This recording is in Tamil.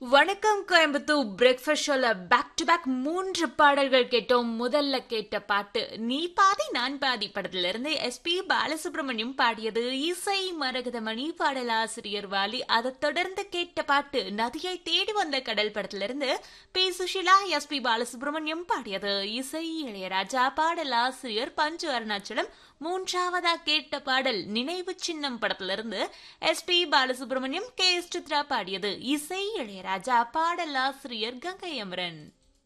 வணக்கம் கோயம்புத்தூர் பிரேக்ஃபாஸ்ட் ஷோல பேக் டு பேக் மூன்று பாடல்கள் கேட்டோம் முதல்ல கேட்ட பாட்டு நீ பாதி நான் பாதி படத்துல இருந்து எஸ்பி பாலசுப்ரமணியம் பாடியது இசை மரகதமணி பாடலாசிரியர் வாலி அதை தொடர்ந்து கேட்ட பாட்டு நதியை தேடி வந்த கடல் படத்துல இருந்து பி சுஷிலா எஸ்பி பாலசுப்ரமணியம் பாடியது இசை இளையராஜா பாடலாசிரியர் பஞ்சு அருணாச்சலம் மூன்றாவதா கேட்ட பாடல் நினைவு சின்னம் படத்துல இருந்து SP Balasubrahmanyam K S Chithra பாடியது இசை இளையராஜா பாடலாசிரியர் கங்கை அமரன்